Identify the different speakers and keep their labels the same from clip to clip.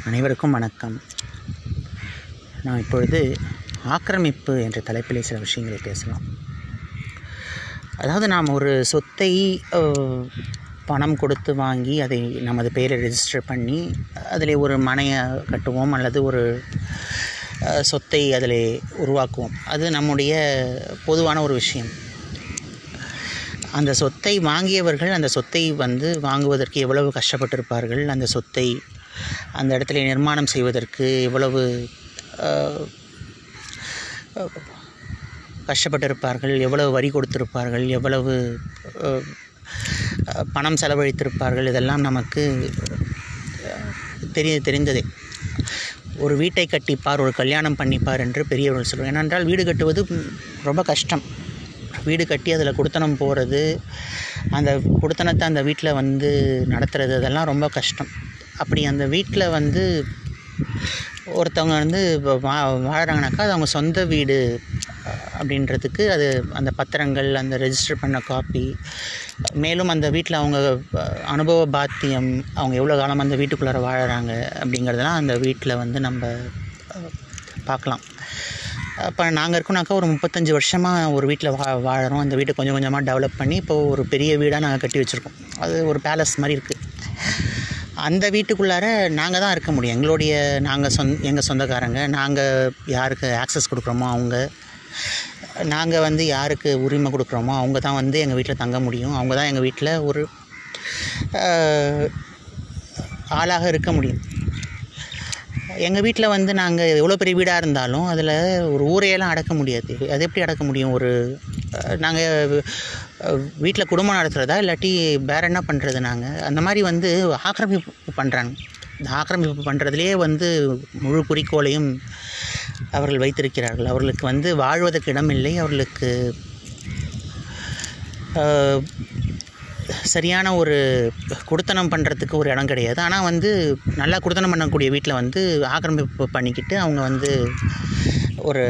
Speaker 1: அனைவருக்கும் வணக்கம் நான் இப்பொழுது ஆக்கிரமிப்பு என்ற தலைப்பிலே சில விஷயங்களை பேசலாம் அதாவது நாம் ஒரு சொத்தை அஹ், பணம் கொடுத்து வாங்கி அதை நமது பெயரில் ரெஜிஸ்டர் பண்ணி அதில் ஒரு மனையை கட்டுவோம் அல்லது ஒரு அஹ், சொத்தை அதில் உருவாக்குவோம் அது நம்முடைய பொதுவான ஒரு விஷயம் அந்த சொத்தை வாங்கியவர்கள் அந்த சொத்தை வந்து வாங்குவதற்கு எவ்வளவு கஷ்டப்பட்டிருப்பார்கள் அந்த சொத்தை அந்த இடத்துல நிர்மாணம் செய்வதற்கு எவ்வளவு அஹ், அஹ், கஷ்டப்பட்டிருப்பார்கள் எவ்வளவு வரி கொடுத்திருப்பார்கள் எவ்வளவு அஹ், அஹ், பணம் செலவழித்திருப்பார்கள் இதெல்லாம் நமக்கு அஹ், தெரிய தெரிந்ததே ஒரு வீட்டை கட்டிப்பார் ஒரு கல்யாணம் பண்ணிப்பார் என்று பெரியவர்கள் சொல்லுவாங்க ஏனென்றால் வீடு கட்டுவது ம், ரொம்ப கஷ்டம் வீடு கட்டி அதில் குடுத்தனம் போகிறது அந்த குடுத்தனத்தை அந்த வீட்டில் வந்து நடத்துறது அதெல்லாம் ரொம்ப கஷ்டம் அப்படி அந்த வீட்டில் வந்து ஒருத்தவங்க வந்து வா- வா- வாழறாங்கனாக்கா அது அவங்க சொந்த வீடு அஹ், அப்படின்றதுக்கு அது அந்த பத்திரங்கள் அந்த ரெஜிஸ்டர் பண்ண காப்பி மேலும் அந்த வீட்டில் அவங்க அஹ், அனுபவ பாத்தியம் அவங்க எவ்வளோ காலம் அந்த வீட்டுக்குள்ளார வாழறாங்க அப்படிங்கிறதெல்லாம் அந்த வீட்டில் வந்து நம்ம அஹ், பார்க்கலாம் அப்போ நாங்கள் இருக்கோம்னாக்கா ஒரு முப்பத்தஞ்சு வருஷமாக ஒரு வீட்டில் வா வாழறோம் அந்த வீட்டை கொஞ்சம் கொஞ்சமாக டெவலப் பண்ணி இப்போ ஒரு பெரிய வீடாக நாங்கள் கட்டி வச்சுருக்கோம் அது ஒரு பேலஸ் மாதிரி இருக்குது அந்த வீட்டுக்குள்ளார நாங்கள் தான் இருக்க முடியும் எங்களுடைய நாங்கள் சொந் எங்கள் சொந்தக்காரங்க நாங்கள் யாருக்கு ஆக்சஸ் கொடுக்குறோமோ அவங்க நாங்கள் வந்து யாருக்கு உரிமை கொடுக்குறோமோ அவங்க தான் வந்து எங்கள் வீட்டில் தங்க முடியும் அவங்க தான் எங்கள் வீட்டில் ஒரு ஆஹ், ஆளாக இருக்க முடியும் எங்கள் வீட்டில் வந்து நாங்கள் எவ்வளோ பெரிய வீடாக இருந்தாலும் அதில் ஒரு ஊரையெல்லாம் அடக்க முடியாது அது எப்படி அடக்க முடியும் ஒரு நாங்கள் வீட்டில் குடும்பம் நடத்துகிறதா இல்லாட்டி வேறு என்ன பண்ணுறது நாங்கள் அந்த மாதிரி வந்து ஆக்கிரமிப்பு பண்ணுறாங்க இந்த ஆக்கிரமிப்பு பண்ணுறதுலேயே வந்து முழு குறிக்கோளையும் அவர்கள் வைத்திருக்கிறார்கள் அவர்களுக்கு வந்து வாழ்வதற்கு இடமில்லை அவர்களுக்கு ஆஹ், சரியான ஒரு குடுத்தனம் பண்ணுறதுக்கு ஒரு இடம் கிடையாது ஆனால் வந்து நல்லா குடுத்தனம் பண்ணக்கூடிய வீட்டில் வந்து ஆக்கிரமிப்பு பண்ணிக்கிட்டு அவங்க வந்து ஒரு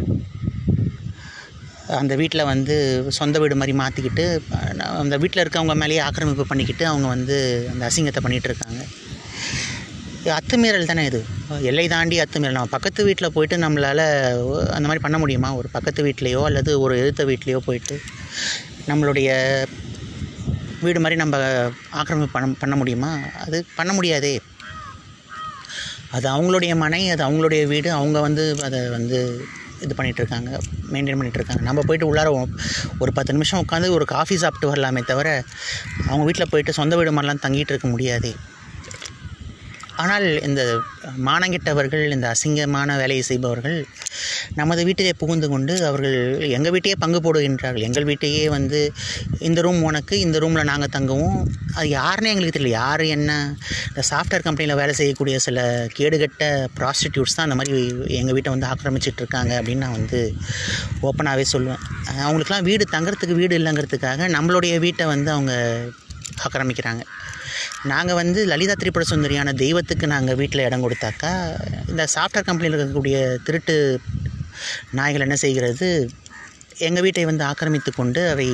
Speaker 1: அந்த வீட்டில் வந்து சொந்த வீடு மாதிரி மாற்றிக்கிட்டு அந்த வீட்டில் இருக்கவங்க மேலேயே ஆக்கிரமிப்பு பண்ணிக்கிட்டு அவங்க வந்து அந்த அசிங்கத்தை பண்ணிகிட்டு இருக்காங்க இது அத்துமீறல் தானே இது எல்லை தாண்டி அத்துமீறல் நம்ம பக்கத்து வீட்டில் போயிட்டு நம்மளால் அந்த மாதிரி பண்ண முடியுமா ஒரு பக்கத்து வீட்லேயோ அல்லது ஒரு எதிர்த்த வீட்லேயோ போயிட்டு நம்மளுடைய வீடு மாதிரி நம்ம ஆக்கிரமிப்பு பண்ண பண்ண முடியுமா அது பண்ண முடியாதே அது அவங்களுடைய மனை அது அவங்களுடைய வீடு அவங்க வந்து அதை வந்து இது பண்ணிட்டு இருக்காங்க மெயின்டைன் பண்ணிட்டு இருக்காங்க நம்ம போயிட்டு உள்ளார ஒ- ஒரு பத்து நிமிஷம் உட்காந்து ஒரு காஃபி சாப்பிட்டு வரலாமே தவிர அவங்க வீட்டில் போயிட்டு சொந்த வீடு மாதிரிலாம் தங்கிட்டு இருக்க முடியாதே ஆனால் இந்த மானங்கிட்டவர்கள் இந்த அசிங்கமான வேலையை செய்பவர்கள் நமது வீட்டிலே புகுந்து கொண்டு அவர்கள் எங்கள் வீட்டையே பங்கு போடுகின்றார்கள் எங்கள் வீட்டையே வந்து இந்த ரூம் உனக்கு இந்த ரூமில் நாங்கள் தங்குவோம் அது யாருன்னே எங்களுக்கு தெரியல யார் என்ன இந்த சாஃப்ட்வேர் கம்பெனியில் வேலை செய்யக்கூடிய சில கேடுகட்ட ப்ராஸ்டிடியூட்ஸ் தான் அந்த மாதிரி எங்கள் வீட்டை வந்து ஆக்கிரமிச்சிட்டு இருக்காங்க அப்படின்னு நான் வந்து ஓப்பனாகவே சொல்லுவேன் அவங்களுக்குலாம் வீடு தங்குறதுக்கு வீடு இல்லைங்கிறதுக்காக நம்மளுடைய வீட்டை வந்து அவங்க ஆக்கிரமிக்கிறாங்க நாங்கள் வந்து லலிதா திரிபுர சுந்தரியான தெய்வத்துக்கு நாங்கள் வீட்டில் இடம் கொடுத்தாக்கா இந்த சாஃப்ட்வேர் கம்பெனியில் இருக்கக்கூடிய திருட்டு நாய்கள் என்ன செய்கிறது எங்கள் வீட்டை வந்து ஆக்கிரமித்து கொண்டு அவை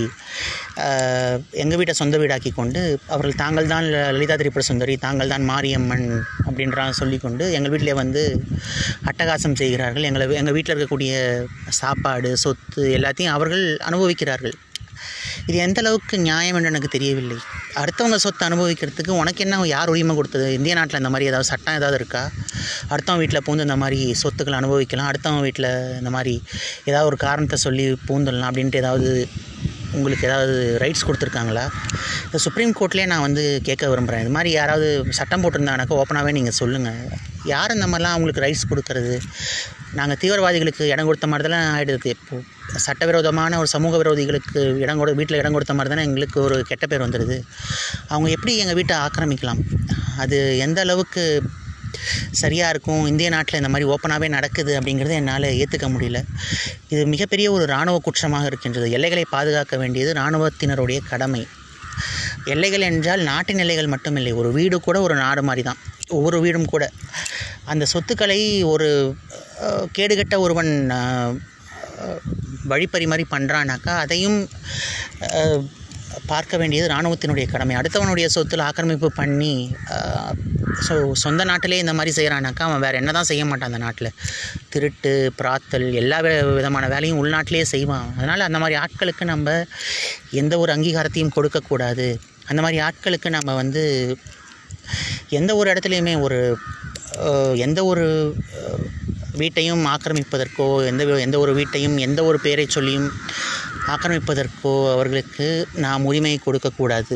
Speaker 1: எங்கள் வீட்டை சொந்த வீடாக்கி கொண்டு அவர்கள் தாங்கள் தான் ல- லலிதா திரிபுர சுந்தரி தாங்கள் தான் மாரியம்மன் அப்படின்றா சொல்லிக்கொண்டு எங்கள் வீட்டிலே வந்து அட்டகாசம் செய்கிறார்கள் எங்களை எங்கள் வீட்டில் இருக்கக்கூடிய சாப்பாடு சொத்து எல்லாத்தையும் அவர்கள் அனுபவிக்கிறார்கள் இது எந்த அளவுக்கு நியாயம் என்று எனக்கு தெரியவில்லை அடுத்தவங்க சொத்தை அனுபவிக்கிறதுக்கு உனக்கு என்ன யார் உரிமை கொடுத்தது இந்திய நாட்டில் இந்த மாதிரி ஏதாவது சட்டம் ஏதாவது இருக்கா அடுத்தவன் வீட்டில் பூந்து இந்த மாதிரி சொத்துக்களை அனுபவிக்கலாம் அடுத்தவன் வீட்டில் இந்த மாதிரி ஏதாவது ஒரு காரணத்தை சொல்லி பூந்துடலாம் அப்படின்ட்டு ஏதாவது உங்களுக்கு ஏதாவது ரைட்ஸ் கொடுத்துருக்காங்களா இந்த சுப்ரீம் கோர்ட்லேயே நான் வந்து கேட்க விரும்புகிறேன் இது மாதிரி யாராவது சட்டம் போட்டிருந்தாங்கனாக்கா ஓப்பனாகவே நீங்கள் சொல்லுங்கள் யார் இந்த மாதிரிலாம் அவங்களுக்கு ரைட்ஸ் கொடுக்கறது நாங்கள் தீவிரவாதிகளுக்கு இடம் கொடுத்த மாதிரி தானே ஆகிடுது இப்போது சட்டவிரோதமான ஒரு சமூக விரோதிகளுக்கு இடம் கொடு வீட்டில் இடம் கொடுத்த மாதிரி தானே எங்களுக்கு ஒரு கெட்ட பேர் வந்துடுது அவங்க எப்படி எங்கள் வீட்டை ஆக்கிரமிக்கலாம் அது எந்த அளவுக்கு சரியாக இருக்கும் இந்திய நாட்டில் இந்த மாதிரி ஓப்பனாகவே நடக்குது அப்படிங்கிறத என்னால் ஏற்றுக்க முடியல இது மிகப்பெரிய ஒரு இராணுவ குற்றமாக இருக்கின்றது எல்லைகளை பாதுகாக்க வேண்டியது இராணுவத்தினருடைய கடமை எல்லைகள் என்றால் நாட்டின் எல்லைகள் மட்டுமில்லை ஒரு வீடு கூட ஒரு நாடு மாதிரி தான் ஒவ்வொரு வீடும் கூட அந்த சொத்துக்களை ஒரு அஹ், கேடுகெட்ட ஒருவன் அஹ், அஹ், வழிப்பறி மாதிரி பண்ணுறானாக்கா அதையும் அஹ், பார்க்க வேண்டியது இராணுவத்தினுடைய கடமை அடுத்தவனுடைய சொத்தில் ஆக்கிரமிப்பு பண்ணி ஸோ சொந்த நாட்டிலே இந்த மாதிரி செய்கிறானாக்கா அவன் வேறு என்ன தான் செய்ய மாட்டான் அந்த நாட்டில் திருட்டு பிராத்தல் எல்லா வி- விதமான வேலையும் உள்நாட்டிலே செய்வான் அதனால் அந்த மாதிரி ஆட்களுக்கு நம்ம எந்த ஒரு அங்கீகாரத்தையும் கொடுக்கக்கூடாது அந்த மாதிரி ஆட்களுக்கு நம்ம வந்து எந்த ஒரு இடத்துலையுமே ஒரு அஹ், எந்த ஒரு அஹ், வீட்டையும் ஆக்கிரமிப்பதற்கோ எந்த வி- எந்த ஒரு வீட்டையும் எந்த ஒரு பேரை சொல்லியும் ஆக்கிரமிப்பதற்கோ அவர்களுக்கு நாம் உரிமை கொடுக்கக்கூடாது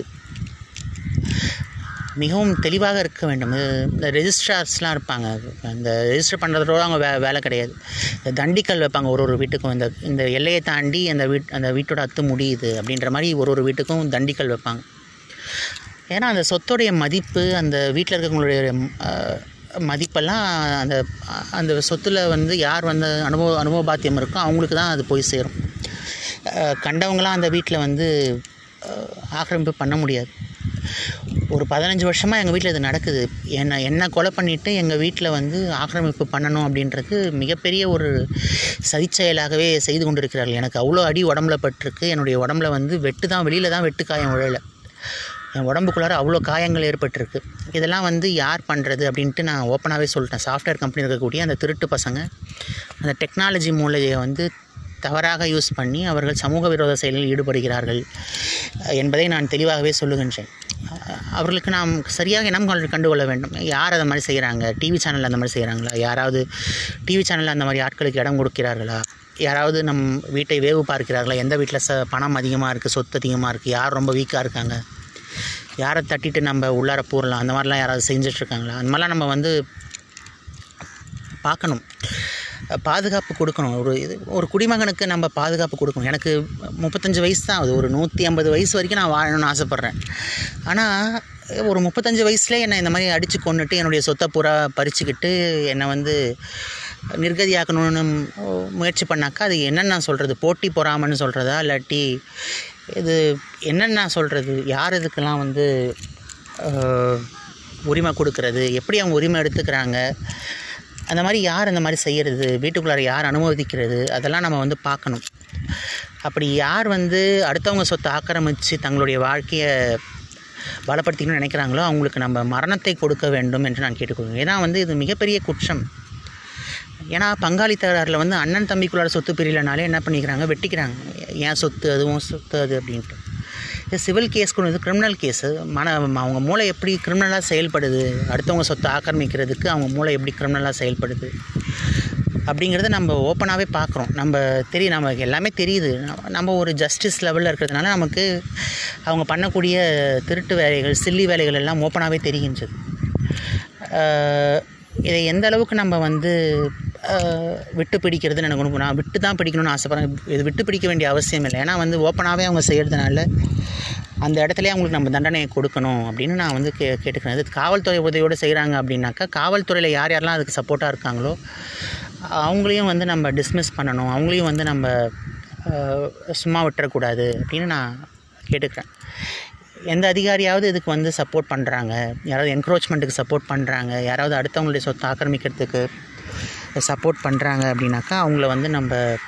Speaker 1: மிகவும் தெளிவாக இருக்க வேண்டும் இது- இந்த ரெஜிஸ்ட்ரார்ஸ்லாம் இருப்பாங்க அந்த ரெஜிஸ்டர் பண்ணுறதோட அவங்க வே வேலை கிடையாது இந்த தண்டிக்கல் வைப்பாங்க ஒரு ஒரு வீட்டுக்கும் இந்த இந்த எல்லையை தாண்டி அந்த வீட் அந்த வீட்டோட அத்து முடியுது அப்படின்ற மாதிரி ஒரு ஒரு வீட்டுக்கும் தண்டிக்கல் வைப்பாங்க ஏன்னா அந்த சொத்துடைய மதிப்பு அந்த வீட்டில் இருக்கவங்களுடைய அஹ், மதிப்பெல்லாம் அந்த அந்த சொத்தில் வந்து யார் வந்து அனுபவ அனுபவ பாத்தியம் இருக்கோ அவங்களுக்கு தான் அது போய் சேரும் அஹ், கண்டவங்களாம் அந்த வீட்டில் வந்து அஹ், ஆக்கிரமிப்பு பண்ண முடியாது ஒரு பதினஞ்சு வருஷமாக எங்கள் வீட்டில் இது நடக்குது என்னை என்ன கொலை பண்ணிவிட்டு எங்கள் வீட்டில் வந்து ஆக்கிரமிப்பு பண்ணணும் அப்படின்றது மிகப்பெரிய ஒரு சதிச்செயலாகவே செய்து கொண்டிருக்கிறார்கள் எனக்கு அவ்வளோ அடி உடம்புல பட்டிருக்கு என்னுடைய உடம்புல வந்து வெட்டு தான் வெளியில் தான் வெட்டு காயம் விழலை என் உடம்புக்குள்ளார அவ்வளோ காயங்கள் ஏற்பட்டிருக்கு இதெல்லாம் வந்து யார் பண்ணுறது அப்படின்ட்டு நான் ஓப்பனாகவே சொல்லிட்டேன் சாஃப்ட்வேர் கம்பெனி இருக்கக்கூடிய அந்த திருட்டு பசங்க அந்த டெக்னாலஜி மூலையை வந்து தவறாக யூஸ் பண்ணி அவர்கள் சமூக விரோத செயலில் ஈடுபடுகிறார்கள் அஹ், என்பதை நான் தெளிவாகவே சொல்லுகின்றேன் அஹ், அவர்களுக்கு நாம் சரியாக இனம் கண்டு கண்டுகொள்ள வேண்டும் யார் அந்த மாதிரி செய்கிறாங்க டிவி சேனலில் அந்த மாதிரி செய்கிறாங்களா யாராவது டிவி சேனலில் அந்த மாதிரி ஆட்களுக்கு இடம் கொடுக்கிறார்களா யாராவது நம் வீட்டை வேவு பார்க்கிறார்களா எந்த வீட்டில் ச பணம் அதிகமாக இருக்குது சொத்து அதிகமாக இருக்குது யார் ரொம்ப வீக்காக இருக்காங்க யாரை தட்டிட்டு நம்ம உள்ளார போடலாம் அந்த மாதிரிலாம் யாராவது செஞ்சிட்ருக்காங்களா அந்த மாதிரிலாம் நம்ம வந்து பார்க்கணும் பாதுகாப்பு கொடுக்கணும் ஒரு இது ஒரு குடிமகனுக்கு நம்ம பாதுகாப்பு கொடுக்கணும் எனக்கு முப்பத்தஞ்சு வயசு தான் ஆகுது ஒரு நூற்றி ஐம்பது வயசு வரைக்கும் நான் வாழணும்னு ஆசைப்பட்றேன் ஆனால் ஒரு முப்பத்தஞ்சு வயசுலேயே என்னை இந்த மாதிரி அடித்து கொண்டுட்டு என்னுடைய சொத்தை பூரா பறிச்சுக்கிட்டு என்னை வந்து நிர்கதியாக்கணும்னு முயற்சி பண்ணாக்கா அது என்னன்னு நான் சொல்கிறது போட்டி பொறாமன்னு சொல்கிறதா இல்லாட்டி இது என்னன்னு நான் சொல்கிறது யார் இதுக்கெல்லாம் வந்து அஹ், உரிமை கொடுக்கறது எப்படி அவங்க உரிமை எடுத்துக்கிறாங்க அந்த மாதிரி யார் அந்த மாதிரி செய்கிறது வீட்டுக்குள்ளார யார் அனுமதிக்கிறது அதெல்லாம் நம்ம வந்து பார்க்கணும் அப்படி யார் வந்து அடுத்தவங்க சொத்தை ஆக்கிரமித்து தங்களுடைய வாழ்க்கையை பலப்படுத்திக்கணும்னு நினைக்கிறாங்களோ அவங்களுக்கு நம்ம மரணத்தை கொடுக்க வேண்டும் என்று நான் கேட்டுக்கொள்கிறேன் ஏன்னா வந்து இது மிகப்பெரிய குற்றம் ஏன்னா பங்காளி தகராறில் வந்து அண்ணன் தம்பிக்குள்ளார சொத்து பிரியலனாலே என்ன பண்ணிக்கிறாங்க வெட்டிக்கிறாங்க ஏன் சொத்து அதுவும் சொத்து அது அப்படின்ட்டு இது சிவில் கேஸ் கொண்டு வந்து கிரிமினல் கேஸு மன அவங்க மூளை எப்படி கிரிமினலாக செயல்படுது அடுத்தவங்க சொத்தை ஆக்கிரமிக்கிறதுக்கு அவங்க மூளை எப்படி கிரிமினலாக செயல்படுது அப்படிங்கிறத நம்ம ஓப்பனாகவே பார்க்குறோம் நம்ம தெரியும் நமக்கு எல்லாமே தெரியுது நம்ம- நம்ம ஒரு ஜஸ்டிஸ் லெவலில் இருக்கிறதுனால நமக்கு அவங்க பண்ணக்கூடிய திருட்டு வேலைகள் சில்லி வேலைகள் எல்லாம் ஓப்பனாகவே தெரிகின்றது ஆஹ் இதை எந்த அளவுக்கு நம்ம வந்து ஆஹ் விட்டு பிடிக்கிறதுன்னு எனக்கு ஒன்று நான் விட்டு தான் பிடிக்கணும்னு ஆசைப்பட்றேன் இது விட்டு பிடிக்க வேண்டிய அவசியம் இல்லை ஏன்னா வந்து ஓப்பனாகவே அவங்க செய்கிறதுனால அந்த இடத்துலயே அவங்களுக்கு நம்ம தண்டனையை கொடுக்கணும் அப்படின்னு நான் வந்து கே கேட்டுக்கிறேன் இது காவல்துறை உதவியோடு செய்கிறாங்க அப்படின்னாக்கா காவல்துறையில் யார் யாரெல்லாம் அதுக்கு சப்போர்ட்டாக இருக்காங்களோ அவங்களையும் வந்து நம்ம டிஸ்மிஸ் பண்ணணும் அவங்களையும் வந்து நம்ம ஆஹ், சும்மா விட்டுறக்கூடாது அப்படின்னு நான் கேட்டுக்கிறேன் எந்த அதிகாரியாவது இதுக்கு வந்து சப்போர்ட் பண்ணுறாங்க யாராவது என்க்ரோச்மெண்ட்டுக்கு சப்போர்ட் பண்ணுறாங்க யாராவது அடுத்தவங்களுடைய சொத்தை ஆக்கிரமிக்கிறதுக்கு சப்போர்ட் பண்ணுறாங்க அப்படின்னாக்கா அவங்கள வந்து நம்ம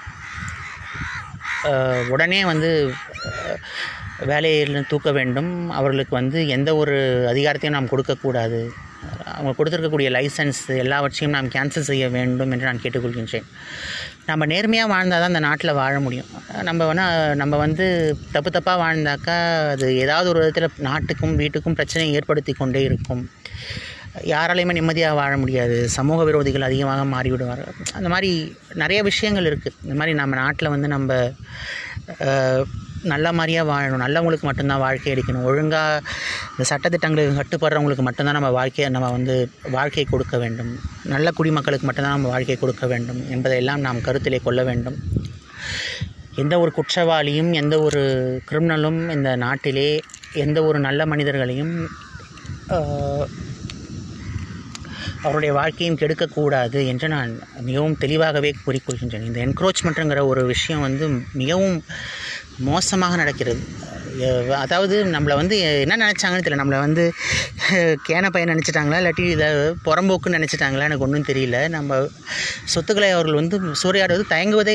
Speaker 1: அஹ், உடனே வந்து அஹ், வேலையில் தூக்க வேண்டும் அவர்களுக்கு வந்து எந்த ஒரு அதிகாரத்தையும் நாம் கொடுக்கக்கூடாது அவங்க கொடுத்துருக்கக்கூடிய லைசன்ஸ் எல்லாவற்றையும் நாம் கேன்சல் செய்ய வேண்டும் என்று நான் கேட்டுக்கொள்கின்றேன் நம்ம நேர்மையாக வாழ்ந்தால் தான் அந்த நாட்டில் வாழ முடியும் நம்ம வேணால் நம்ம வந்து தப்பு தப்பாக வாழ்ந்தாக்கா அது ஏதாவது ஒரு விதத்தில் நாட்டுக்கும் வீட்டுக்கும் பிரச்சனையை ஏற்படுத்தி கொண்டே இருக்கும் யாராலையுமே நிம்மதியாக வாழ முடியாது சமூக விரோதிகள் அதிகமாக மாறிவிடுவார்கள் அந்த மாதிரி நிறைய விஷயங்கள் இருக்குது இந்த மாதிரி நம்ம நாட்டில் வந்து நம்ம அஹ், நல்ல மாதிரியாக வாழணும் நல்லவங்களுக்கு மட்டும்தான் வாழ்க்கை அளிக்கணும் ஒழுங்காக இந்த சட்டத்திட்டங்களுக்கு கட்டுப்படுறவங்களுக்கு மட்டும்தான் நம்ம வாழ்க்கையை நம்ம வந்து வாழ்க்கையை கொடுக்க வேண்டும் நல்ல குடிமக்களுக்கு மட்டும்தான் நம்ம வாழ்க்கையை கொடுக்க வேண்டும் என்பதையெல்லாம் நாம் கருத்திலே கொள்ள வேண்டும் எந்த ஒரு குற்றவாளியும் எந்த ஒரு கிரிமினலும் இந்த நாட்டிலே எந்த ஒரு நல்ல மனிதர்களையும் ஆஹ், அவருடைய வாழ்க்கையும் கெடுக்கக்கூடாது என்று நான் மிகவும் தெளிவாகவே கூறிக்கொள்கின்றேன் இந்த என்க்ரோச்மெண்ட்டுங்கிற ஒரு விஷயம் வந்து மிகவும் மோசமாக நடக்கிறது அஹ் அதாவது நம்மளை வந்து என்ன நினச்சாங்கன்னு தெரியல நம்மளை வந்து கேன பையன் நினச்சிட்டாங்களா இல்லாட்டி இதை புறம்போக்குன்னு நினச்சிட்டாங்களா எனக்கு ஒன்றும் தெரியல நம்ம சொத்துக்களை அவர்கள் வந்து சூறையாடுவது தயங்குவதே இல்லை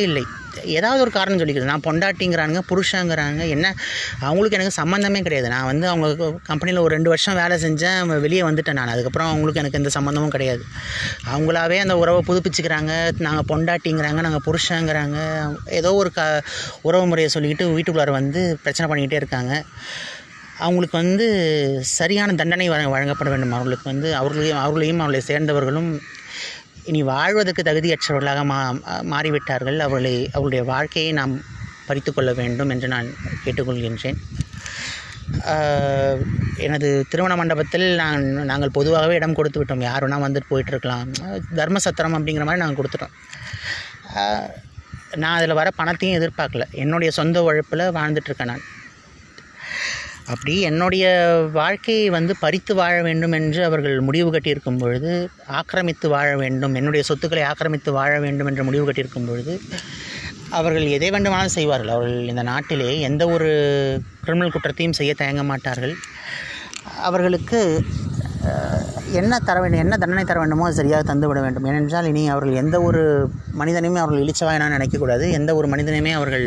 Speaker 1: ஏதாவது ஒரு காரணம் சொல்லிக்கிறது நான் பொண்டாட்டிங்கிறானுங்க புருஷங்கிறாங்க என்ன அவங்களுக்கு எனக்கு சம்மந்தமே கிடையாது நான் வந்து அவங்க கம்பெனியில் ஒரு ரெண்டு வருஷம் வேலை செஞ்சேன் வெளியே வந்துட்டேன் நான் அதுக்கப்புறம் அவங்களுக்கு எனக்கு எந்த சம்மந்தமும் கிடையாது அவங்களாவே அந்த உறவை புதுப்பிச்சுக்கிறாங்க நாங்கள் பொண்டாட்டிங்கிறாங்க நாங்கள் புருஷங்கிறாங்க ஏதோ ஒரு க உறவு முறையை சொல்லிக்கிட்டு வீட்டுக்குள்ளார வந்து பிரச்சனை பண்ணிக்கிட்டே இருக்காங்க அவங்களுக்கு வந்து சரியான தண்டனை வழங்க வழங்கப்பட வேண்டும் அவர்களுக்கு வந்து அவர்களையும் அவர்களையும் அவர்களை சேர்ந்தவர்களும் இனி வாழ்வதற்கு தகுதியற்றவர்களாக மா மாறிவிட்டார்கள் அவர்களை அவர்களுடைய வாழ்க்கையை நாம் பறித்து கொள்ள வேண்டும் என்று நான் கேட்டுக்கொள்கின்றேன் ஆஹ், எனது திருமண மண்டபத்தில் நான் நாங்கள் பொதுவாகவே இடம் கொடுத்து விட்டோம் யார் வேணால் வந்துட்டு போயிட்டுருக்கலாம் தர்ம சத்திரம் அப்படிங்கிற மாதிரி நாங்கள் கொடுத்துட்டோம் ஆஹ், நான் அதில் வர பணத்தையும் எதிர்பார்க்கல என்னுடைய சொந்த உழைப்பில் வாழ்ந்துட்டுருக்கேன் நான் அப்படி என்னுடைய வாழ்க்கையை வந்து பறித்து வாழ வேண்டும் என்று அவர்கள் முடிவு கட்டியிருக்கும் பொழுது ஆக்கிரமித்து வாழ வேண்டும் என்னுடைய சொத்துக்களை ஆக்கிரமித்து வாழ வேண்டும் என்று முடிவு கட்டியிருக்கும் பொழுது அவர்கள் எதை வேண்டுமானாலும் செய்வார்கள் அவர்கள் இந்த நாட்டிலே எந்த ஒரு கிரிமினல் குற்றத்தையும் செய்ய தயங்க மாட்டார்கள் அவர்களுக்கு அஹ், என்ன தர வேண்டும் என்ன தண்டனை தர வேண்டுமோ அது சரியாக தந்து விட வேண்டும் ஏனென்றால் இனி அவர்கள் எந்த ஒரு மனிதனையுமே அவர்கள் இழிச்சவாயனாக நினைக்கக்கூடாது எந்த ஒரு மனிதனையுமே அவர்கள்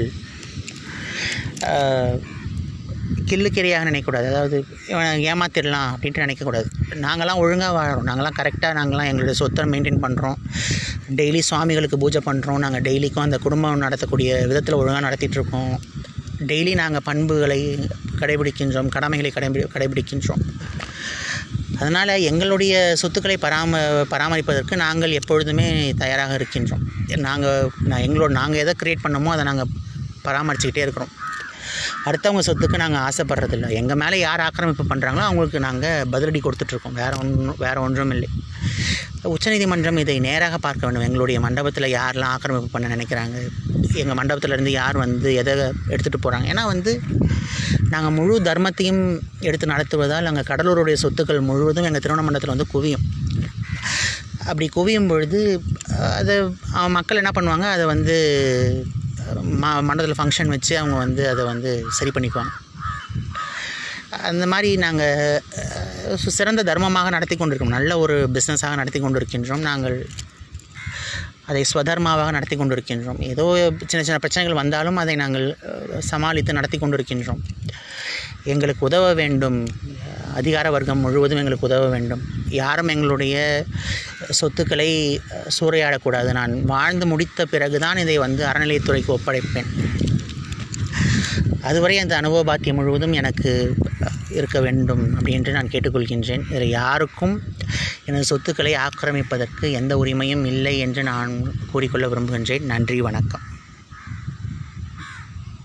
Speaker 1: அஹ், கில்லுக்கிரையாக நினைக்கக்கூடாது அதாவது இவனை ஏமாத்திடலாம் அப்படின்ட்டு நினைக்கக்கூடாது நாங்களாம் ஒழுங்காக வாழறோம் நாங்களாம் கரெக்டாக நாங்களாம் எங்களுடைய சொத்தை மெயின்டைன் பண்ணுறோம் டெய்லி சுவாமிகளுக்கு பூஜை பண்ணுறோம் நாங்கள் டெய்லிக்கும் அந்த குடும்பம் நடத்தக்கூடிய விதத்தில் ஒழுங்காக நடத்திட்டுருக்கோம் டெய்லி நாங்கள் பண்புகளை கடைபிடிக்கின்றோம் கடமைகளை கடைபி கடைபிடிக்கின்றோம் அதனால் எங்களுடைய சொத்துக்களை பராம பராமரிப்பதற்கு நாங்கள் எப்பொழுதுமே தயாராக இருக்கின்றோம் நாங்கள் நான் எங்களோட நாங்கள் எதை க்ரியேட் பண்ணமோ அதை நாங்கள் பராமரிச்சுக்கிட்டே இருக்கிறோம் அடுத்தவங்க சொத்துக்கு நாங்கள் ஆசைப்படுறதில்ல எங்கள் மேலே யார் ஆக்கிரமிப்பு பண்ணுறாங்களோ அவங்களுக்கு நாங்கள் பதிலடி கொடுத்துட்ருக்கோம் வேறு ஒன்றும் வேறு ஒன்றும் இல்லை உச்சநீதிமன்றம் இதை நேராக பார்க்க வேண்டும் எங்களுடைய மண்டபத்தில் யாரெல்லாம் ஆக்கிரமிப்பு பண்ண நினைக்கிறாங்க எங்கள் மண்டபத்திலேருந்து யார் வந்து எதை எடுத்துகிட்டு போகிறாங்க ஏன்னா வந்து நாங்கள் முழு தர்மத்தையும் எடுத்து நடத்துவதால் அங்கே கடலூருடைய சொத்துக்கள் முழுவதும் எங்கள் திருவண்ண மண்டபத்தில் வந்து குவியும் அப்படி குவியும் பொழுது அதை அஹ், மக்கள் என்ன பண்ணுவாங்க அதை வந்து ம மண்டபத்தில் ஃபங்க்ஷன் வச்சு அவங்க வந்து அதை வந்து சரி பண்ணிக்குவாங்க அந்த மாதிரி நாங்கள் சிறந்த தர்மமாக நடத்தி கொண்டிருக்கோம் நல்ல ஒரு பிஸ்னஸாக நடத்தி கொண்டிருக்கின்றோம் நாங்கள் அதை ஸ்வதர்மாவாக நடத்தி கொண்டிருக்கின்றோம் ஏதோ சின்ன சின்ன பிரச்சனைகள் வந்தாலும் அதை நாங்கள் அஹ், சமாளித்து நடத்தி கொண்டிருக்கின்றோம் எங்களுக்கு உதவ வேண்டும் அதிகார வர்க்கம் முழுவதும் எங்களுக்கு உதவ வேண்டும் யாரும் எங்களுடைய சொத்துக்களை அஹ், சூறையாடக்கூடாது நான் வாழ்ந்து முடித்த பிறகுதான் இதை வந்து அறநிலையத்துறைக்கு ஒப்படைப்பேன் அதுவரை அந்த அனுபவ பாக்கியம் முழுவதும் எனக்கு அஹ், இருக்க வேண்டும் அப்படின்ட்டு நான் கேட்டுக்கொள்கின்றேன் இதில் யாருக்கும் எனது சொத்துக்களை ஆக்கிரமிப்பதற்கு எந்த உரிமையும் இல்லை என்று நான் கூறிக்கொள்ள விரும்புகின்றேன் நன்றி வணக்கம்